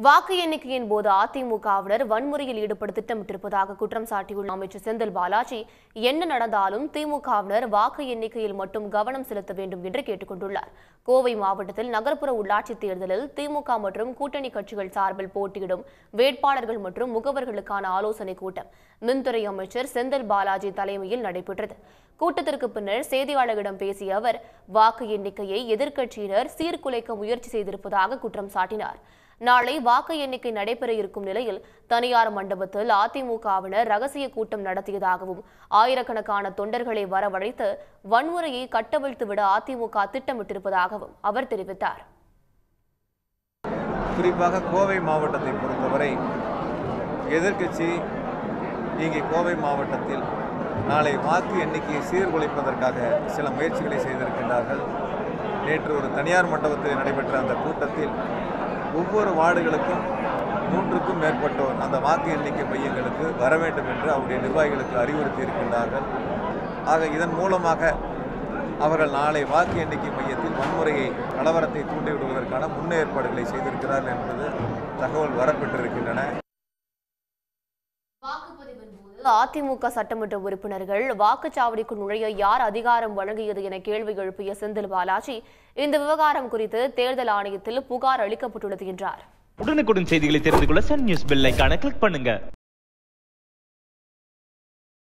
வாக்கு எண்ணிக்கையின் போது அதிமுகவினர் வன்முறையில் ஈடுபட திட்டமிட்டிருப்பதாக குற்றம் சாட்டியுள்ள அமைச்சர் செந்தில் பாலாஜி என்ன நடந்தாலும் திமுகவினர் வாக்கு எண்ணிக்கையில் மட்டும் கவனம் செலுத்த வேண்டும் என்று கேட்டுக் கொண்டுள்ளார் கோவை மாவட்டத்தில் நகர்ப்புற உள்ளாட்சித் தேர்தலில் திமுக மற்றும் கூட்டணி கட்சிகள் சார்பில் போட்டியிடும் வேட்பாளர்கள் மற்றும் முகவர்களுக்கான ஆலோசனைக் கூட்டம் மின்துறை அமைச்சர் செந்தில் பாலாஜி தலைமையில் நடைபெற்றது கூட்டத்திற்கு பின்னர் செய்தியாளர்களிடம் பேசிய அவர் வாக்கு எண்ணிக்கையை எதிர்க்கட்சியினர் சீர்குலைக்க முயற்சி செய்திருப்பதாக குற்றம் சாட்டினார் நாளை வாக்கு எண்ணிக்கை நடைபெற இருக்கும் நிலையில் தனியார் மண்டபத்தில் அதிமுகவினர் ரகசிய கூட்டம் நடத்தியதாகவும் ஆயிரக்கணக்கான தொண்டர்களை வரவழைத்து வன்முறையை கட்டவிழ்த்துவிட அதிமுக திட்டமிட்டிருப்பதாகவும் அவர் தெரிவித்தார் குறிப்பாக கோவை மாவட்டத்தை பொறுத்தவரை எதிர்க்கட்சி இங்கே கோவை மாவட்டத்தில் நாளை வாக்கு எண்ணிக்கையை சீர்குலைப்பதற்காக சில முயற்சிகளை செய்திருக்கின்றார்கள் நேற்று ஒரு தனியார் மண்டபத்தில் நடைபெற்ற அந்த கூட்டத்தில் ஒவ்வொரு வார்டுகளுக்கும் நூற்றுக்கும் மேற்பட்டோர் அந்த வாக்கு எண்ணிக்கை மையங்களுக்கு வர வேண்டும் என்று அவருடைய நிர்வாகிகளுக்கு அறிவுறுத்தி இருக்கின்றார்கள் ஆக இதன் மூலமாக அவர்கள் நாளை வாக்கு எண்ணிக்கை மையத்தில் வன்முறையை கலவரத்தை தூண்டிவிடுவதற்கான முன்னேற்பாடுகளை செய்திருக்கிறார்கள் என்பது தகவல் வரப்பெற்றிருக்கின்றன வாக்குப்பதிவின் போது அதிமுக சட்டமன்ற உறுப்பினர்கள் வாக்குச்சாவடிக்கு நுழைய யார் அதிகாரம் வழங்கியது என கேள்வி எழுப்பிய செந்தில் பாலாஜி இந்த விவகாரம் குறித்து தேர்தல் ஆணையத்தில் புகார் அளிக்கப்பட்டுள்ளது என்றார் உடனுக்குடன் செய்திகளை தெரிந்து கொள்ள சன் நியூஸ் பெல் ஐகானை கிளிக் பண்ணுங்க